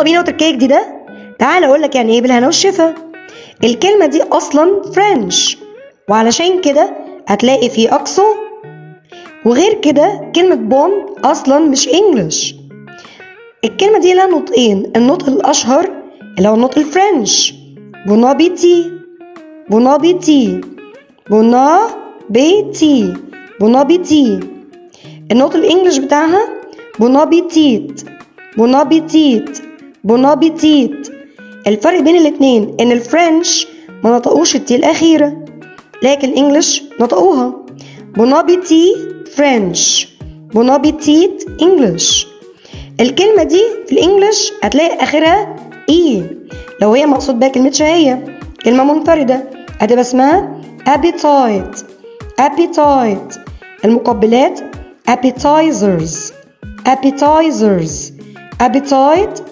مين اوتر كيك دي ده تعال اقول لك يعني ايه بالهنا والشفا الكلمه دي اصلا فرنش وعلشان كده هتلاقي في اقصى وغير كده كلمة بون أصلا مش إنجلش الكلمة دي لها نطقين النطق الأشهر اللي هو النطق الفرنش بونا بيتي بونا بيتي بونا بيتي بونا بيتي النطق الإنجليش بتاعها بونا بيتيت بونا بيتيت بونا بيتيت الفرق بين الاتنين إن الفرنش ما نطقوش التي الأخيرة لكن الإنجليش نطقوها بونا بيتي فرنش بون ابيتيت انجلش الكلمه دي في الانجليش هتلاقي اخرها اي لو هي مقصود بها كلمه شهيه كلمه منفرده هتبقى اسمها appetite appetite المقبلات appetizers appetizers appetite